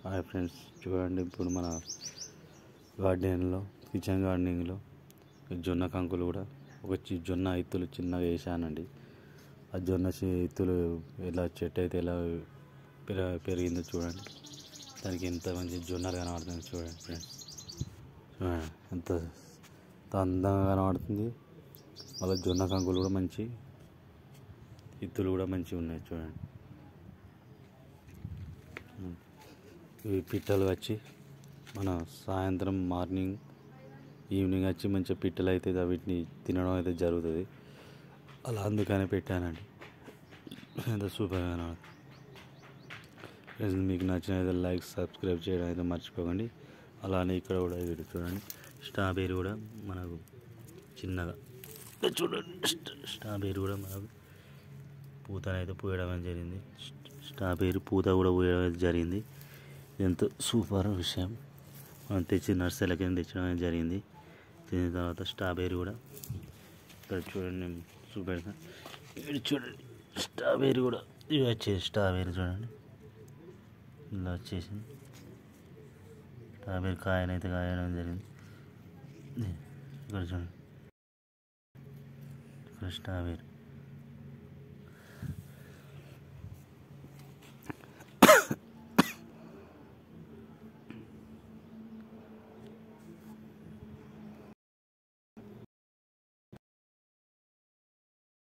hi friends చూడండి ఇప్పుడు మన గార్డెన్లో కిచెన్ గార్డెనింగ్లో జొన్న కంకులు కూడా ఒక చి- జొన్న ఇత్తులు చిన్నగా వేసానండి ఆ జొన్న చి- ఇత్తులు ఎలా చెట్టు అయితే ఎలా పెర- పెరిగిందో చూడండి దానికి ఎంత మంచి జొన్నలు కనబడుతుంది చూడండి ఫ్రెండ్స్ చూడండి ఎంత ఎంత అందంగా కనబడుతుంది మళ్ళీ జొన్న కంకులు కూడా మంచి ఇత్తులు కూడా మంచిగా ఉన్నాయి చూడండి ఇవి పిట్టలు వచ్చి మన సాయంత్రం మార్నింగ్ ఈవినింగ్ వచ్చి మంచిగా పిట్టలు అయితే వీటిని తినడం అయితే జరుగుతుంది అలా అందుకనే పెట్టానండి ఎంత సూపర్గా కనబడుతుంది ఫ్రెండ్స్ మీకు నచ్చిన అయితే లైక్ సబ్స్క్రైబ్ చేయడం అయితే మర్చిపోకండి అలానే ఇక్కడ కూడా ఇది చూడండి స్ట్రాబెర్రీ కూడా మనకు చిన్నగా ఇది చూడండి స్ట- స్ట్రాబెర్రీ కూడా మనకు పూతనైతే పూయడం అనేది జరిగింది స్ట్రాబెర్రీ పూత కూడా పూయడం అయితే జరిగింది ఎంతో సూపర్ విషయం మనం తెచ్చి నర్సరీలకి తెచ్చడం అనేది జరిగింది తిన్న తర్వాత స్ట్రాబెర్రీ కూడా ఇక్కడ చూడండి నేను చూపెడతా ఇక్కడ చూడండి స్ట్రాబెర్రీ కూడా ఇవి వచ్చేసి స్ట్రాబెర్రీ చూడండి ఇలా వచ్చేసింది స్ట్రాబెర్రీ కాయనైతే కాయడం జరిగింది ఇక్కడ చూడండి ఇక్కడ స్ట్రాబెర్రీ